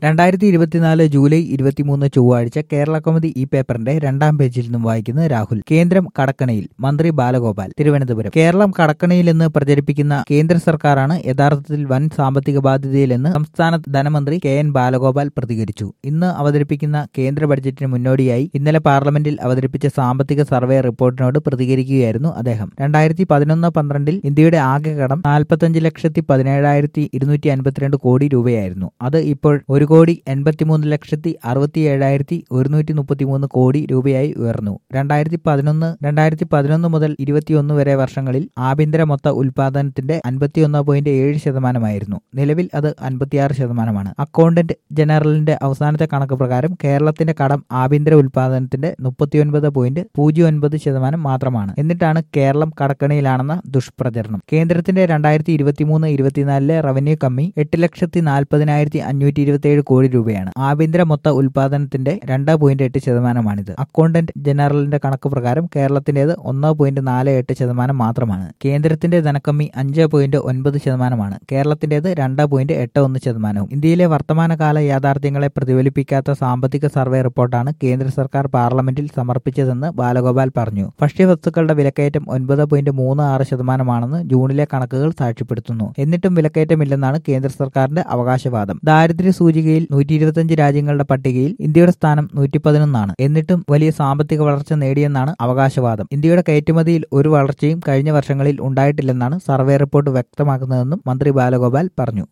രണ്ടായിരത്തി ഇരുപത്തിനാല് ജൂലൈ ഇരുപത്തിമൂന്ന് ചൊവ്വാഴ്ച കേരള കൗമുദി ഈ പേപ്പറിന്റെ രണ്ടാം പേജിൽ നിന്നും വായിക്കുന്നത് രാഹുൽ കേന്ദ്രം കടക്കണിയിൽ മന്ത്രി ബാലഗോപാൽ തിരുവനന്തപുരം കേരളം കടക്കണിയിലെന്ന് പ്രചരിപ്പിക്കുന്ന കേന്ദ്ര സർക്കാരാണ് യഥാർത്ഥത്തിൽ വൻ സാമ്പത്തിക ബാധ്യതയിലെന്ന് സംസ്ഥാന ധനമന്ത്രി കെ എൻ ബാലഗോപാൽ പ്രതികരിച്ചു ഇന്ന് അവതരിപ്പിക്കുന്ന കേന്ദ്ര ബഡ്ജറ്റിന് മുന്നോടിയായി ഇന്നലെ പാർലമെന്റിൽ അവതരിപ്പിച്ച സാമ്പത്തിക സർവേ റിപ്പോർട്ടിനോട് പ്രതികരിക്കുകയായിരുന്നു അദ്ദേഹം രണ്ടായിരത്തി പതിനൊന്ന് പന്ത്രണ്ടിൽ ഇന്ത്യയുടെ ആകെ കടം നാൽപ്പത്തഞ്ച് ലക്ഷത്തി പതിനേഴായിരത്തി ഇരുന്നൂറ്റി അൻപത്തിരണ്ട് കോടി രൂപയായിരുന്നു അത് ഇപ്പോൾ ഒരു കോടി എൺപത്തിമൂന്ന് ലക്ഷത്തി അറുപത്തി ഏഴായിരത്തി ഒരുന്നൂറ്റി മുപ്പത്തിമൂന്ന് കോടി രൂപയായി ഉയർന്നു രണ്ടായിരത്തി പതിനൊന്ന് രണ്ടായിരത്തി പതിനൊന്ന് മുതൽ ഇരുപത്തിയൊന്ന് വരെ വർഷങ്ങളിൽ ആഭ്യന്തര മൊത്ത ഉൽപാദനത്തിന്റെ അൻപത്തിയൊന്ന് പോയിന്റ് ഏഴ് ശതമാനമായിരുന്നു നിലവിൽ അത് അൻപത്തിയാറ് ശതമാനമാണ് അക്കൗണ്ടന്റ് ജനറലിന്റെ അവസാനത്തെ കണക്ക് പ്രകാരം കേരളത്തിന്റെ കടം ആഭ്യന്തര ഉൽപാദനത്തിന്റെ മുപ്പത്തിയൊൻപത് പോയിന്റ് പൂജ്യം ഒൻപത് ശതമാനം മാത്രമാണ് എന്നിട്ടാണ് കേരളം കടക്കണിയിലാണെന്ന ദുഷ്പ്രചരണം കേന്ദ്രത്തിന്റെ രണ്ടായിരത്തി ഇരുപത്തിമൂന്ന് ഇരുപത്തിനാലിലെ റവന്യൂ കമ്മി എട്ട് ലക്ഷത്തി നാൽപ്പതിനായിരത്തി അഞ്ഞൂറ്റി ഇരുപത്തിയേഴ് കോടി രൂപയാണ് ആഭ്യന്തര മൊത്ത ഉൽപാദനത്തിന്റെ രണ്ട് പോയിന്റ് എട്ട് ശതമാനമാണിത് അക്കൗണ്ടന്റ് ജനറലിന്റെ കണക്ക് പ്രകാരം കേരളത്തിന്റേത് ഒന്ന് പോയിന്റ് നാല് എട്ട് ശതമാനം മാത്രമാണ് കേന്ദ്രത്തിന്റെ ധനക്കമ്മി അഞ്ച് പോയിന്റ് ഒൻപത് ശതമാനമാണ് കേരളത്തിന്റേത് രണ്ട് പോയിന്റ് എട്ട് ഒന്ന് ശതമാനവും ഇന്ത്യയിലെ വർത്തമാനകാല യാഥാർത്ഥ്യങ്ങളെ പ്രതിഫലിപ്പിക്കാത്ത സാമ്പത്തിക സർവേ റിപ്പോർട്ടാണ് കേന്ദ്ര സർക്കാർ പാർലമെന്റിൽ സമർപ്പിച്ചതെന്ന് ബാലഗോപാൽ പറഞ്ഞു ഭക്ഷ്യവസ്തുക്കളുടെ വിലക്കയറ്റം ഒൻപത് പോയിന്റ് മൂന്ന് ആറ് ശതമാനമാണെന്ന് ജൂണിലെ കണക്കുകൾ സാക്ഷ്യപ്പെടുത്തുന്നു എന്നിട്ടും വിലക്കയറ്റമില്ലെന്നാണ് കേന്ദ്ര സർക്കാരിന്റെ അവകാശവാദം ദാരിദ്ര്യ സൂചികയിൽ നൂറ്റി ഇരുപത്തിയഞ്ച് രാജ്യങ്ങളുടെ പട്ടികയിൽ ഇന്ത്യയുടെ സ്ഥാനം നൂറ്റി പതിനൊന്നാണ് എന്നിട്ടും വലിയ സാമ്പത്തിക വളർച്ച നേടിയെന്നാണ് അവകാശവാദം ഇന്ത്യയുടെ കയറ്റുമതിയിൽ ഒരു വളർച്ചയും കഴിഞ്ഞ വർഷങ്ങളിൽ ഉണ്ടായിട്ടില്ലെന്നാണ് സർവേ റിപ്പോർട്ട് വ്യക്തമാക്കുന്നതെന്നും മന്ത്രി ബാലഗോപാൽ പറഞ്ഞു